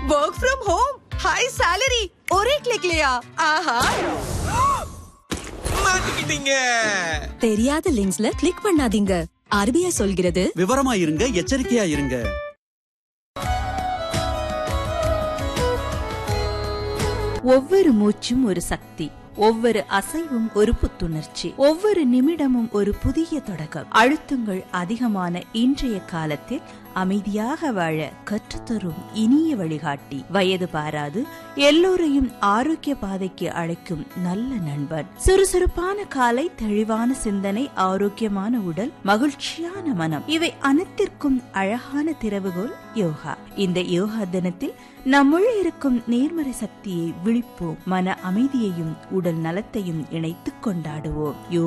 work from home high salary ஒரே கிளிக்லயா ஆஹா மாட்டிக்கிட்டீங்க தெரியாத லிங்க்ஸ்ல கிளிக் பண்ணாதீங்க ஆர்பிஐ சொல்கிறது விவரமா இருங்க எச்சரிக்கையா இருங்க ஒவ்வொரு மூச்சும் ஒரு சக்தி ஒவ்வொரு அசைவும் ஒரு புத்துணர்ச்சி ஒவ்வொரு நிமிடமும் ஒரு புதிய தொடக்கம் அழுத்தங்கள் அதிகமான இன்றைய காலத்தில் அமைதியாக வாழ கற்றுத்தரும் இனிய வழிகாட்டி வயது பாராது எல்லோரையும் ஆரோக்கிய பாதைக்கு அழைக்கும் நல்ல நண்பன் சுறுசுறுப்பான காலை தெளிவான சிந்தனை ஆரோக்கியமான உடல் மகிழ்ச்சியான மனம் இவை அனைத்திற்கும் அழகான திறவுகோல் யோகா இந்த யோகா தினத்தில் நம்முள் இருக்கும் நேர்மறை சக்தியை விழிப்போம் மன அமைதியையும் உடல் நலத்தையும் இணைத்துக் கொண்டாடுவோம் யோகா